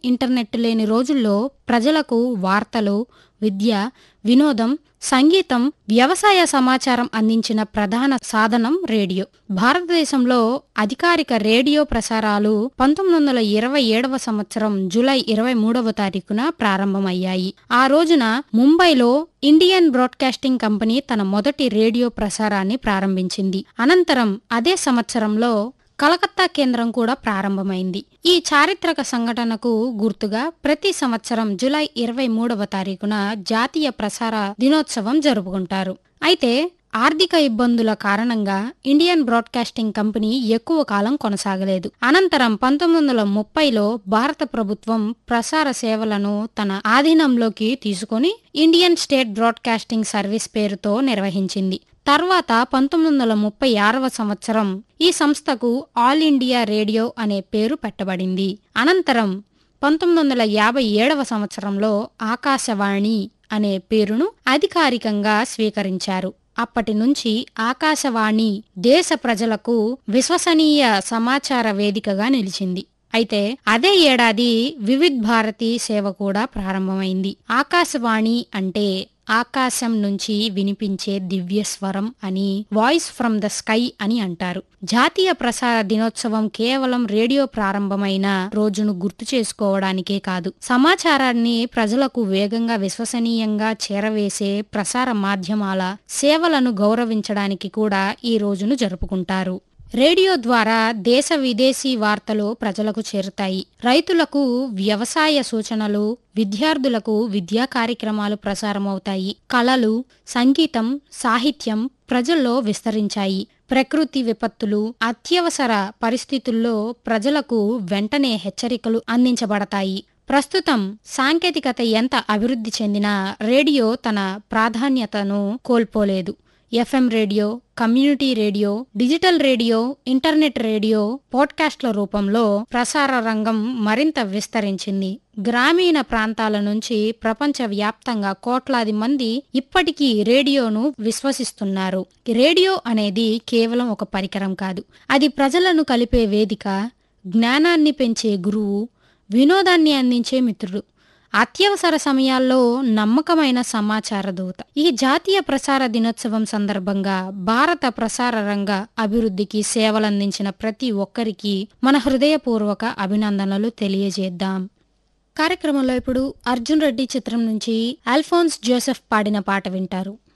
internet లేని రోజుల్లో ప్రజలకు వార్తలు విద్య వినోదం సంగీతం వ్యవసాయ సమాచారం అందించిన ప్రధాన సాధనం రేడియో భారతదేశంలో అధికారిక రేడియో ప్రసారాలు పంతొమ్మిది వందల ఇరవై ఏడవ సంవత్సరం జూలై ఇరవై మూడవ తారీఖున ప్రారంభమయ్యాయి ఆ రోజున ముంబైలో ఇండియన్ బ్రాడ్కాస్టింగ్ కంపెనీ తన మొదటి రేడియో ప్రసారాన్ని ప్రారంభించింది అనంతరం అదే సంవత్సరంలో కలకత్తా కేంద్రం కూడా ప్రారంభమైంది ఈ చారిత్రక సంఘటనకు గుర్తుగా ప్రతి సంవత్సరం జూలై ఇరవై మూడవ తారీఖున జాతీయ ప్రసార దినోత్సవం జరుపుకుంటారు అయితే ఆర్థిక ఇబ్బందుల కారణంగా ఇండియన్ బ్రాడ్కాస్టింగ్ కంపెనీ ఎక్కువ కాలం కొనసాగలేదు అనంతరం పంతొమ్మిది వందల ముప్పైలో భారత ప్రభుత్వం ప్రసార సేవలను తన ఆధీనంలోకి తీసుకొని ఇండియన్ స్టేట్ బ్రాడ్కాస్టింగ్ సర్వీస్ పేరుతో నిర్వహించింది తర్వాత పంతొమ్మిది వందల ముప్పై ఆరవ సంవత్సరం ఈ సంస్థకు ఆల్ ఇండియా రేడియో అనే పేరు పెట్టబడింది అనంతరం పంతొమ్మిది వందల యాభై ఏడవ సంవత్సరంలో ఆకాశవాణి అనే పేరును అధికారికంగా స్వీకరించారు అప్పటి నుంచి ఆకాశవాణి దేశ ప్రజలకు విశ్వసనీయ సమాచార వేదికగా నిలిచింది అయితే అదే ఏడాది వివిధ్ భారతి సేవ కూడా ప్రారంభమైంది ఆకాశవాణి అంటే ఆకాశం నుంచి వినిపించే దివ్య స్వరం అని వాయిస్ ఫ్రమ్ ద స్కై అని అంటారు జాతీయ ప్రసార దినోత్సవం కేవలం రేడియో ప్రారంభమైన రోజును గుర్తు చేసుకోవడానికే కాదు సమాచారాన్ని ప్రజలకు వేగంగా విశ్వసనీయంగా చేరవేసే ప్రసార మాధ్యమాల సేవలను గౌరవించడానికి కూడా ఈ రోజును జరుపుకుంటారు రేడియో ద్వారా దేశ విదేశీ వార్తలు ప్రజలకు చేరుతాయి రైతులకు వ్యవసాయ సూచనలు విద్యార్థులకు విద్యా కార్యక్రమాలు ప్రసారమవుతాయి కళలు సంగీతం సాహిత్యం ప్రజల్లో విస్తరించాయి ప్రకృతి విపత్తులు అత్యవసర పరిస్థితుల్లో ప్రజలకు వెంటనే హెచ్చరికలు అందించబడతాయి ప్రస్తుతం సాంకేతికత ఎంత అభివృద్ధి చెందినా రేడియో తన ప్రాధాన్యతను కోల్పోలేదు FM radio community radio digital radio internet radio పోడ్కాస్ట్ల రూపంలో ప్రసార రంగం మరింత విస్తరించింది గ్రామీణ ప్రాంతాల నుంచి ప్రపంచ వ్యాప్తంగా కోట్లాది మంది ఇప్పటికీ రేడియోను విశ్వసిస్తున్నారు రేడియో అనేది కేవలం ఒక పరికరం కాదు అది ప్రజలను కలిపే వేదిక జ్ఞానాన్ని పెంచే గురువు వినోదాన్ని అందించే మిత్రుడు అత్యవసర సమయాల్లో నమ్మకమైన సమాచార దూత ఈ జాతీయ ప్రసార దినోత్సవం సందర్భంగా భారత ప్రసార రంగ అభివృద్ధికి సేవలందించిన ప్రతి ఒక్కరికి మన హృదయపూర్వక అభినందనలు తెలియజేద్దాం కార్యక్రమంలో ఇప్పుడు అర్జున్ రెడ్డి చిత్రం నుంచి అల్ఫోన్స్ జోసెఫ్ పాడిన పాట వింటారు